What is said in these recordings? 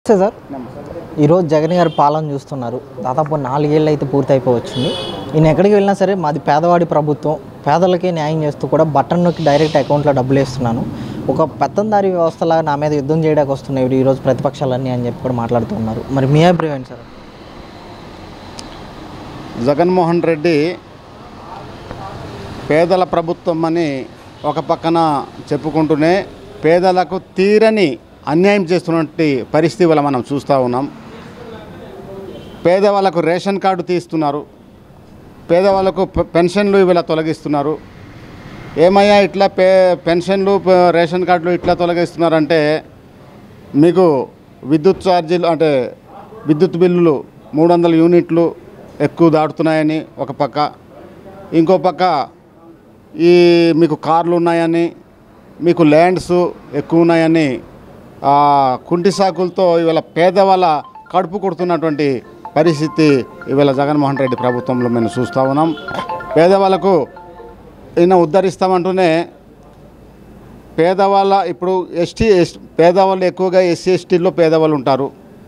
నమస్తే సార్ ఈరోజు జగన్ గారి పాలన చూస్తున్నారు దాదాపు నాలుగేళ్ళు అయితే పూర్తి అయిపోవచ్చింది నేను ఎక్కడికి వెళ్ళినా సరే మాది పేదవాడి ప్రభుత్వం పేదలకే న్యాయం చేస్తూ కూడా బటన్ నొక్కి డైరెక్ట్ అకౌంట్లో డబ్బులు వేస్తున్నాను ఒక పెత్తందారి వ్యవస్థలాగా నా మీద యుద్ధం చేయడానికి వస్తున్నాయి ఈరోజు ప్రతిపక్షాలన్నీ అని చెప్పి కూడా మాట్లాడుతున్నారు మరి మీ అభిప్రాయం ఏంటి సార్ జగన్మోహన్ రెడ్డి పేదల ప్రభుత్వం అని ఒక పక్కన చెప్పుకుంటూనే పేదలకు తీరని అన్యాయం చేస్తున్నటువంటి పరిస్థితి వల్ల మనం చూస్తూ ఉన్నాం పేదవాళ్ళకు రేషన్ కార్డు తీస్తున్నారు పేదవాళ్ళకు పె- పెన్షన్లు ఇవాళ తొలగిస్తున్నారు ఏమయ్యా ఇట్లా పే పెన్షన్లు ప- రేషన్ కార్డులు ఇట్లా తొలగిస్తున్నారంటే మీకు విద్యుత్ ఛార్జీలు అంటే విద్యుత్ బిల్లులు మూడు వందల యూనిట్లు ఎక్కువ దాటుతున్నాయని ఒక పక్క ఇంకో పక్క ఈ మీకు కార్లు ఉన్నాయని మీకు ల్యాండ్స్ ఎక్కువ ఉన్నాయని ఆ, కుంటి సాకులతో ఇవాళ పేదవాళ్ళ కడుపు కొడుతున్నటువంటి పరిస్థితి ఇవాళ జగన్మోహన్ రెడ్డి ప్రభుత్వంలో మేము చూస్తూ ఉన్నాం పేదవాళ్ళకు ఈయన ఉద్ధరిస్తామంటూనే పేదవాళ్ళ ఇప్పుడు ఎస్టీ ఎస్ పేదవాళ్ళు ఎక్కువగా ఎస్సీ ఎస్టీల్లో పేదవాళ్ళు ఉంటారు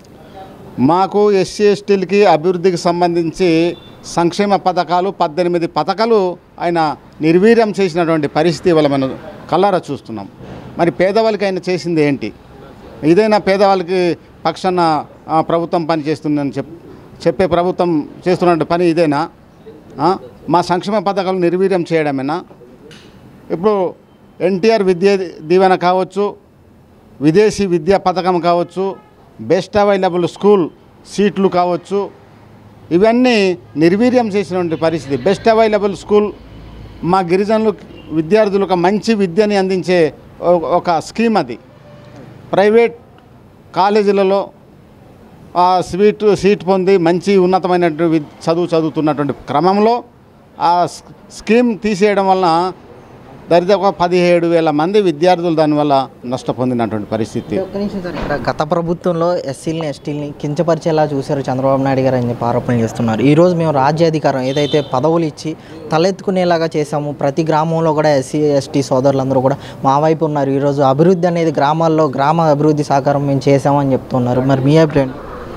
మాకు ఎస్సీ ఎస్టీలకి అభివృద్ధికి సంబంధించి సంక్షేమ పథకాలు పద్దెనిమిది పథకాలు ఆయన నిర్వీర్యం చేసినటువంటి పరిస్థితి ఇవాళ మనం కల్లారా చూస్తున్నాం మరి పేదవాళ్ళకి ఆయన చేసింది ఏంటి ఇదైనా పేదవాళ్ళకి పక్షాన ఆ, ప్రభుత్వం పని చేస్తుందని చెప్ చెప్పే ప్రభుత్వం చేస్తున్న పని ఇదేనా ఆ? మా సంక్షేమ పథకాలు నిర్వీర్యం చేయడమేనా ఇప్పుడు ఎన్టీఆర్ విద్య దీవెన కావచ్చు విదేశీ విద్యా పథకం కావచ్చు బెస్ట్ అవైలబుల్ స్కూల్ సీట్లు కావచ్చు ఇవన్నీ నిర్వీర్యం చేసినటువంటి పరిస్థితి బెస్ట్ అవైలబుల్ స్కూల్ మా గిరిజనులు విద్యార్థులకు మంచి విద్యని అందించే ఒ- ఒక స్కీమ్ అది ప్రైవేట్ కాలేజీలలో ఆ స్వీట్ సీట్ పొంది మంచి ఉన్నతమైనటువంటి విద్- చదువు చదువుతున్నటువంటి క్రమంలో ఆ స్- స్కీమ్ తీసేయడం వలన దరిదాపు పదిహేడు వేల మంది విద్యార్థులు దానివల్ల నష్టపొందినటువంటి పరిస్థితి ఒక్క నిమిషం సార్ ఇక్కడ గత ప్రభుత్వంలో ఎస్సీలని ఎస్టీలని కించపరిచేలా చూశారు చంద్రబాబు నాయుడు గారు అని చెప్పి ఆరోపణలు చేస్తున్నారు ఈరోజు మేము రాజ్యాధికారం ఏదైతే పదవులు ఇచ్చి తలెత్తుకునేలాగా చేశాము ప్రతి గ్రామంలో కూడా ఎస్సీ ఎస్టీ సోదరులందరూ కూడా మా వైపు ఉన్నారు ఈరోజు అభివృద్ధి అనేది గ్రామాల్లో గ్రామ అభివృద్ధి సహకారం మేము చేశామని చెప్తున్నారు మరి మీ అభిప్రాయం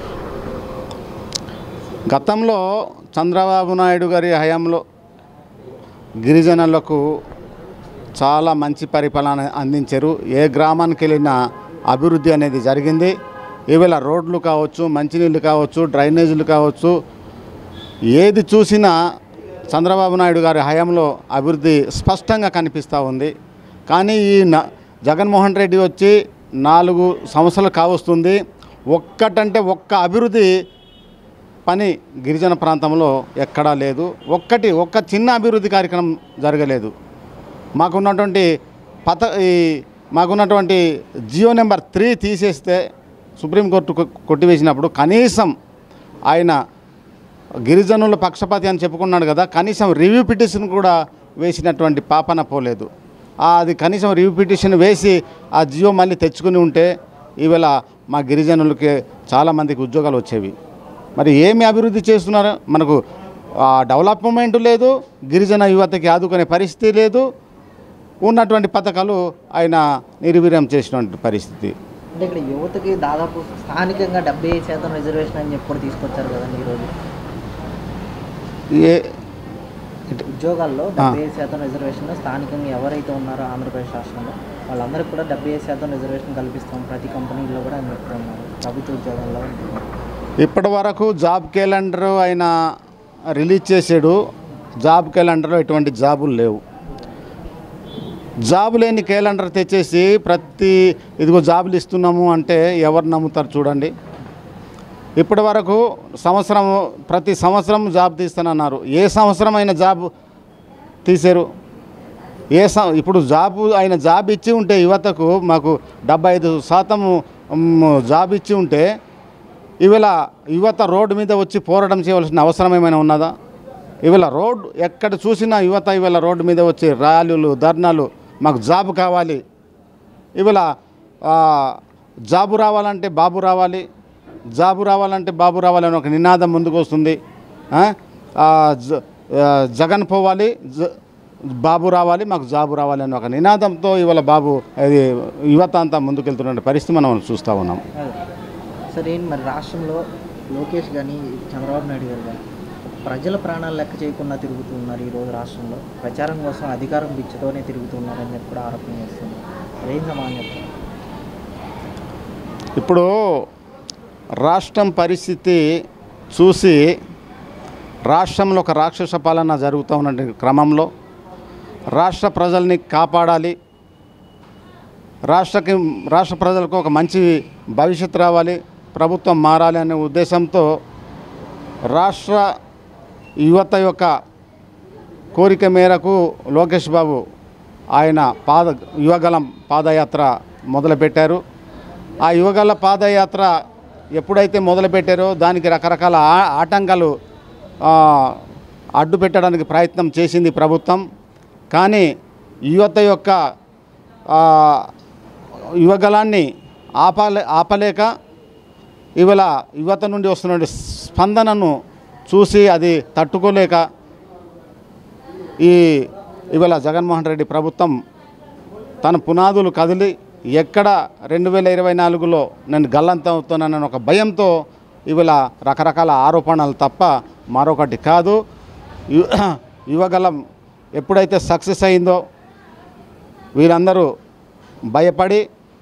గతంలో చంద్రబాబు నాయుడు గారి హయాంలో గిరిజనులకు చాలా మంచి పరిపాలన అందించారు ఏ గ్రామానికి వెళ్ళినా అభివృద్ధి అనేది జరిగింది ఈవేళ రోడ్లు కావచ్చు మంచినీళ్ళు కావచ్చు డ్రైనేజీలు కావచ్చు ఏది చూసినా చంద్రబాబు నాయుడు గారి హయాంలో అభివృద్ధి స్పష్టంగా కనిపిస్తూ ఉంది కానీ ఈ న- జగన్మోహన్ రెడ్డి వచ్చి నాలుగు సంవత్సరాలు కావస్తుంది ఒక్కటంటే ఒక్క అభివృద్ధి పని గిరిజన ప్రాంతంలో ఎక్కడా లేదు ఒక్కటి ఒక్క చిన్న అభివృద్ధి కార్యక్రమం జరగలేదు మాకున్నటువంటి పత ఈ మాకున్నటువంటి జియో నెంబర్ త్రీ తీసేస్తే సుప్రీంకోర్టు కొ- కొట్టివేసినప్పుడు కనీసం ఆయన గిరిజనుల పక్షపాతి అని చెప్పుకున్నాడు కదా కనీసం రివ్యూ పిటిషన్ కూడా వేసినటువంటి పాపన పోలేదు ఆ అది కనీసం రివ్యూ పిటిషన్ వేసి ఆ జియో మళ్ళీ తెచ్చుకుని ఉంటే ఈవేళ మా గిరిజనులకి చాలామందికి ఉద్యోగాలు వచ్చేవి మరి ఏమి అభివృద్ధి చేస్తున్నారు మనకు ఆ, డెవలప్మెంట్ లేదు గిరిజన యువతకి ఆదుకునే పరిస్థితి లేదు ఉన్నటువంటి పథకాలు ఆయన నిర్వీర్యం చేసినటువంటి పరిస్థితి అంటే ఇక్కడ యువతకి దాదాపు స్థానికంగా డెబ్బై శాతం రిజర్వేషన్ అని చెప్పి కూడా తీసుకొచ్చారు కదండి ఈరోజు ఏ ఉద్యోగాల్లో డెబ్బై ఐదు శాతం రిజర్వేషన్ స్థానికంగా ఎవరైతే ఉన్నారో ఆంధ్రప్రదేశ్ రాష్ట్రంలో వాళ్ళందరికీ కూడా డెబ్బై ఐదు శాతం రిజర్వేషన్ కల్పిస్తాం ప్రతి కంపెనీలో కూడా అని చెప్తున్నారు ప్రభుత్వ ఉద్యోగాల్లో ఇప్పటి వరకు జాబ్ క్యాలెండర్ ఆయన రిలీజ్ చేసాడు జాబ్ క్యాలెండర్లో ఎటువంటి జాబులు లేవు జాబు లేని క్యాలెండర్ తెచ్చేసి ప్రతి ఇదిగో జాబులు ఇస్తున్నాము అంటే ఎవరు నమ్ముతారు చూడండి ఇప్పటి వరకు సంవత్సరం ప్రతి సంవత్సరం జాబ్ తీస్తానన్నారు ఏ సంవత్సరం అయిన జాబ్ తీశారు ఏ సం ఇప్పుడు జాబ్ ఆయన జాబ్ ఇచ్చి ఉంటే యువతకు మాకు డెబ్బై ఐదు శాతం జాబ్ ఇచ్చి ఉంటే ఇవాళ యువత రోడ్డు మీద వచ్చి పోరాటం చేయవలసిన అవసరం ఏమైనా ఉన్నదా ఇవాళ రోడ్ ఎక్కడ చూసినా యువత ఇవాళ రోడ్డు మీద వచ్చి ర్యాలీలు ధర్నాలు మాకు జాబ్ కావాలి ఇవాళ ఆ, జాబు రావాలంటే బాబు రావాలి జాబు రావాలంటే బాబు రావాలని ఒక నినాదం ముందుకు వస్తుంది ఆ? ఆ, జ- ఆ, జగన్ పోవాలి జ- బాబు రావాలి మాకు జాబు రావాలి అని ఒక నినాదంతో ఇవాళ బాబు అది యువత అంతా ముందుకెళ్తున్న పరిస్థితి మనం చూస్తూ ఉన్నాం సరే మరి రాష్ట్రంలో లోకేష్ కానీ చంద్రబాబు నాయుడు గారు కానీ ప్రజల ప్రాణాలు లెక్క చేయకుండా తిరుగుతూ ఉన్నారు ఈరోజు రాష్ట్రంలో ప్రచారం కోసం అధికారం పిచ్చితోనే తిరుగుతూ ఉన్నారని చెప్పి కూడా ఆరోపణ చేస్తున్నారు అదేం సమానం చెప్తారు ఇప్పుడు రాష్ట్రం పరిస్థితి చూసి రాష్ట్రంలో ఒక రాక్షస పాలన జరుగుతూ ఉన్న క్రమంలో రాష్ట్ర ప్రజల్ని కాపాడాలి రాష్ట్రకి రాష్ట్ర ప్రజలకు ఒక మంచి భవిష్యత్తు రావాలి ప్రభుత్వం మారాలి అనే ఉద్దేశంతో రాష్ట్ర యువత యొక్క కోరిక మేరకు లోకేష్ బాబు ఆయన పాద యువగలం పాదయాత్ర మొదలుపెట్టారు ఆ యువగల పాదయాత్ర ఎప్పుడైతే మొదలుపెట్టారో దానికి రకరకాల ఆ- ఆటంకాలు ఆ, అడ్డు పెట్టడానికి ప్రయత్నం చేసింది ప్రభుత్వం కానీ యువత యొక్క ఆ, యువగలాన్ని ఆపాలే ఆపలేక ఇవాళ యువత నుండి వస్తున్న స్పందనను చూసి అది తట్టుకోలేక ఈ ఇవాళ జగన్మోహన్ రెడ్డి ప్రభుత్వం తన పునాదులు కదిలి ఎక్కడ రెండు వేల ఇరవై నాలుగులో నేను గల్లంతవుతున్నానని ఒక భయంతో ఇవాళ రకరకాల ఆరోపణలు తప్ప మరొకటి కాదు యు- యువగలం ఎప్పుడైతే సక్సెస్ అయిందో వీరందరూ భయపడి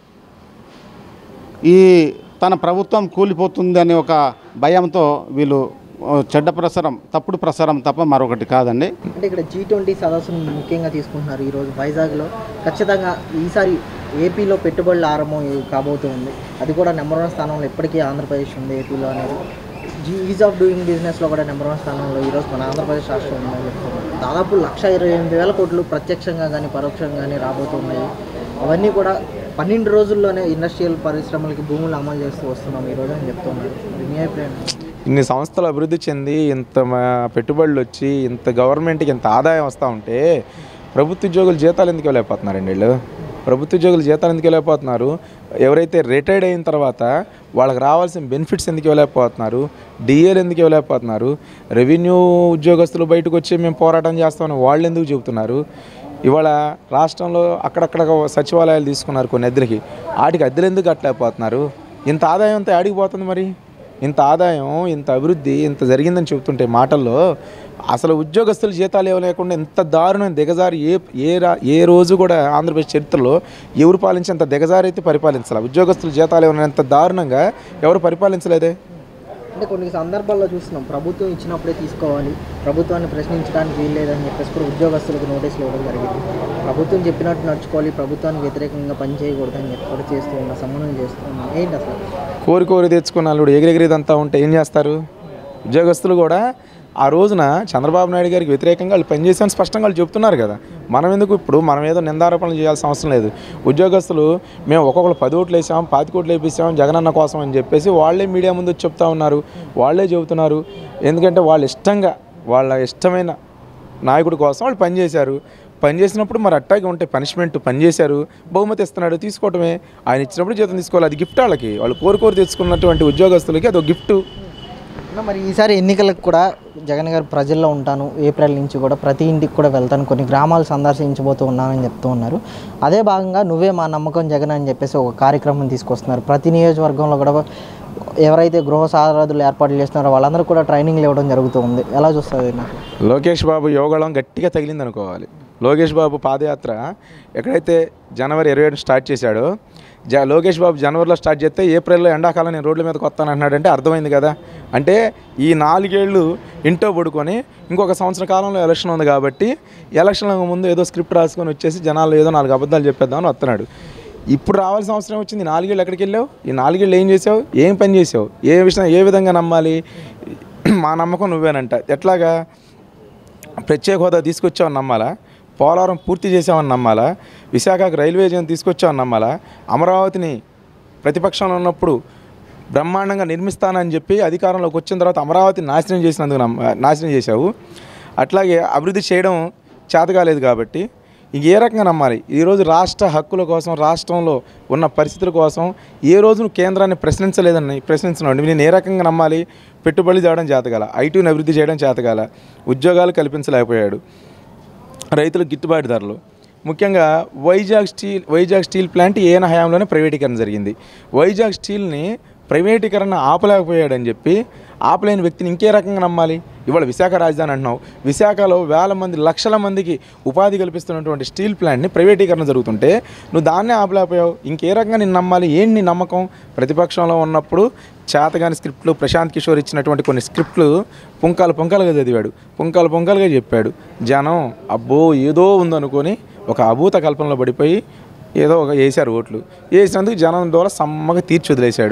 ఈ తన ప్రభుత్వం కూలిపోతుంది అనే ఒక భయంతో వీళ్ళు ఆ, చెడ్డ ప్రసారం తప్పుడు ప్రసారం తప్ప మరొకటి కాదండి అంటే ఇక్కడ జీ ట్వంటీ సదస్సును ముఖ్యంగా తీసుకుంటున్నారు ఈరోజు వైజాగ్లో ఖచ్చితంగా ఈసారి ఏపీలో పెట్టుబడుల ఆరంభం కాబోతుంది అది కూడా నెంబర్ వన్ స్థానంలో ఇప్పటికీ ఆంధ్రప్రదేశ్ ఉంది ఏపీలో అనేది జీ ఈజ్ ఆఫ్ డూయింగ్ బిజినెస్లో కూడా నెంబర్ వన్ స్థానంలో ఈరోజు మన ఆంధ్రప్రదేశ్ రాష్ట్రం ఉందని చెప్తున్నారు దాదాపు లక్ష ఇరవై ఎనిమిది వేల కోట్లు ప్రత్యక్షంగా కానీ పరోక్షంగా కానీ రాబోతున్నాయి అవన్నీ కూడా పన్నెండు రోజుల్లోనే ఇండస్ట్రియల్ పరిశ్రమలకి భూములు అమలు చేస్తూ వస్తున్నాం ఈరోజు అని చెప్తున్నారు మరి మీ అభిప్రాయం ఇన్ని సంస్థలు అభివృద్ధి చెంది ఇంత మ- పెట్టుబడులు వచ్చి ఇంత గవర్నమెంట్కి ఇంత ఆదాయం వస్తూ ఉంటే ప్రభుత్వ ఉద్యోగులు జీతాలు ఎందుకు వెళ్ళిపోతున్నారండి వీళ్ళు ప్రభుత్వ ఉద్యోగులు జీతాలు ఎందుకు వెళ్ళిపోతున్నారు ఎవరైతే రిటైర్డ్ అయిన తర్వాత వాళ్ళకి రావాల్సిన బెనిఫిట్స్ ఎందుకు ఇవ్వలేకపోతున్నారు డిఏలు ఎందుకు ఇవ్వలేకపోతున్నారు రెవెన్యూ ఉద్యోగస్తులు బయటకు వచ్చి మేము పోరాటం చేస్తామని వాళ్ళు ఎందుకు చెబుతున్నారు ఇవాళ రాష్ట్రంలో అక్కడక్కడ సచివాలయాలు తీసుకున్నారు కొన్ని అద్దెలకి వాటికి అద్దెలు ఎందుకు కట్టలేకపోతున్నారు ఇంత ఆదాయం అంతా ఆడికి పోతుంది మరి ఇంత ఆదాయం ఇంత అభివృద్ధి ఇంత జరిగిందని చెబుతుంటే మాటల్లో అసలు ఉద్యోగస్తులు జీతాలు ఇవ్వలేకుండా ఇంత దారుణం దిగజారి ఏ ఏ రా ఏ రోజు కూడా ఆంధ్రప్రదేశ్ చరిత్రలో ఎవరు పాలించేంత దిగజారి అయితే పరిపాలించాలి ఉద్యోగస్తులు జీతాలు ఇవ్వనంత దారుణంగా ఎవరు పరిపాలించలేదే అంటే కొన్ని సందర్భాల్లో చూస్తున్నాం ప్రభుత్వం ఇచ్చినప్పుడే తీసుకోవాలి ప్రభుత్వాన్ని ప్రశ్నించడానికి వీల్లేదని చెప్పేసి కూడా ఉద్యోగస్తులకు నోటీసులు ఇవ్వడం జరిగింది ప్రభుత్వం చెప్పినట్టు నడుచుకోవాలి ప్రభుత్వానికి వ్యతిరేకంగా పని చేయకూడదని చెప్పి కూడా చేస్తూ ఉన్నా సమన్వయం చేస్తూ ఉన్నాం ఏంటి అసలు కోరి కోరి తెచ్చుకున్న అల్లుడు ఎగిరెగిరిదంతా ఉంటే ఏం చేస్తారు ఉద్యోగస్తులు కూడా ఆ రోజున చంద్రబాబు నాయుడు గారికి వ్యతిరేకంగా వాళ్ళు పనిచేసామని స్పష్టంగా వాళ్ళు చెప్తున్నారు కదా మనం ఎందుకు ఇప్పుడు మనం ఏదో నిందారోపణలు చేయాల్సిన అవసరం లేదు ఉద్యోగస్తులు మేము ఒక్కొక్కరు పది ఓట్లు వేసాం పాతి కోట్లు వేపిస్తాం జగనన్న కోసం అని చెప్పేసి వాళ్ళే మీడియా ముందు వచ్చి చెప్తా ఉన్నారు వాళ్ళే చెబుతున్నారు ఎందుకంటే వాళ్ళు ఇష్టంగా వాళ్ళ ఇష్టమైన నాయకుడి కోసం వాళ్ళు పనిచేశారు పనిచేసినప్పుడు మరి అట్టాగే ఉంటే పనిష్మెంట్ పనిచేశారు బహుమతి ఇస్తున్నాడు తీసుకోవటమే ఆయన ఇచ్చినప్పుడు జీతం తీసుకోవాలి అది గిఫ్ట్ వాళ్ళకి వాళ్ళు కోరుకోరు తెచ్చుకున్నటువంటి ఉద్యోగస్తులకి అది ఒక గిఫ్ట్ అన్న, మరి ఈసారి ఎన్నికలకు కూడా జగన్ గారు ప్రజల్లో ఉంటాను ఏప్రిల్ నుంచి కూడా ప్రతి ఇంటికి కూడా వెళ్తాను కొన్ని గ్రామాలు సందర్శించబోతూ ఉన్నానని చెప్తూ ఉన్నారు అదే భాగంగా నువ్వే మా నమ్మకం జగన్ అని చెప్పేసి ఒక కార్యక్రమం తీసుకొస్తున్నారు ప్రతి నియోజకవర్గంలో కూడా ఎవరైతే గృహ సారథులు ఏర్పాట్లు చేస్తున్నారో వాళ్ళందరూ కూడా ట్రైనింగ్లు ఇవ్వడం జరుగుతూ ఉంది ఎలా చూస్తుంది నాకు లోకేష్ బాబు యోగళం గట్టిగా తగిలింది అనుకోవాలి లోకేష్ బాబు పాదయాత్ర ఎక్కడైతే జనవరి ఇరవై ఏడు స్టార్ట్ చేశాడో జ లోకేష్ బాబు జనవరిలో స్టార్ట్ చేస్తే ఏప్రిల్లో ఎండాకాలం నేను రోడ్ల మీదకి వస్తాను అంటున్నాడంటే అర్థమైంది కదా అంటే ఈ నాలుగేళ్ళు ఇంటో పడుకొని ఇంకొక సంవత్సర కాలంలో ఎలక్షన్ ఉంది కాబట్టి ఎలక్షన్ ముందు ఏదో స్క్రిప్ట్ రాసుకొని వచ్చేసి జనాలు ఏదో నాలుగు అబద్ధాలు చెప్పేద్దామని వస్తున్నాడు ఇప్పుడు రావాల్సిన అవసరం వచ్చింది నాలుగేళ్ళు ఎక్కడికి వెళ్ళావు ఈ నాలుగేళ్ళు ఏం చేసావు ఏం పని చేసావు ఏ విషయం ఏ విధంగా నమ్మాలి మా నమ్మకం నువ్వేనంట ఎట్లాగా ప్రత్యేక హోదా తీసుకొచ్చామని నమ్మాలా పోలవరం పూర్తి చేసామని నమ్మాలా విశాఖకు రైల్వే జోన్ తీసుకొచ్చామని నమ్మాలా అమరావతిని ప్రతిపక్షంలో ఉన్నప్పుడు బ్రహ్మాండంగా నిర్మిస్తానని చెప్పి అధికారంలోకి వచ్చిన తర్వాత అమరావతి నాశనం చేసినందుకు నమ్మ నాశనం చేశావు అట్లాగే అభివృద్ధి చేయడం చేతకాలేదు కాబట్టి ఇంక ఏ రకంగా నమ్మాలి ఈరోజు రాష్ట్ర హక్కుల కోసం రాష్ట్రంలో ఉన్న పరిస్థితుల కోసం ఏ రోజు నువ్వు కేంద్రాన్ని ప్రశ్నించలేదని ప్రశ్నించినాడు నేను ఏ రకంగా నమ్మాలి పెట్టుబడులు చేయడం చేతగాల ఐటీని అభివృద్ధి చేయడం చేతగాల ఉద్యోగాలు కల్పించలేకపోయాడు రైతులకు గిట్టుబాటు ధరలు ముఖ్యంగా Vizag steel Vizag steel plant ఏన హయాంలోనే ప్రైవేటీకరణ జరిగింది వైజాగ్ స్టీల్ని ప్రైవేటీకరణ ఆపలేకపోయాడని చెప్పి ఆపలేని వ్యక్తిని ఇంకే రకంగా నమ్మాలి ఇవాళ విశాఖ రాజధాని అంటున్నావు విశాఖలో వేల మంది లక్షల మందికి ఉపాధి కల్పిస్తున్నటువంటి స్టీల్ ప్లాంట్ని ప్రైవేటీకరణ జరుగుతుంటే నువ్వు దాన్నే ఆపలేకపోయావు ఇంకే రకంగా నేను నమ్మాలి ఏంటి నీ నమ్మకం ప్రతిపక్షంలో ఉన్నప్పుడు చేతగాని స్క్రిప్ట్లు ప్రశాంత్ కిషోర్ ఇచ్చినటువంటి కొన్ని స్క్రిప్ట్లు పుంకాలు పుంకాలుగా చదివాడు పుంకాలు పుంకాలుగా చెప్పాడు జనం అబ్బో ఏదో ఉందనుకొని ఒక అభూత కల్పనలో పడిపోయి ఏదో ఒక వేశారు ఓట్లు వేసినందుకు జనం ద్వారా సమ్మగా తీర్చి వదిలేశాడు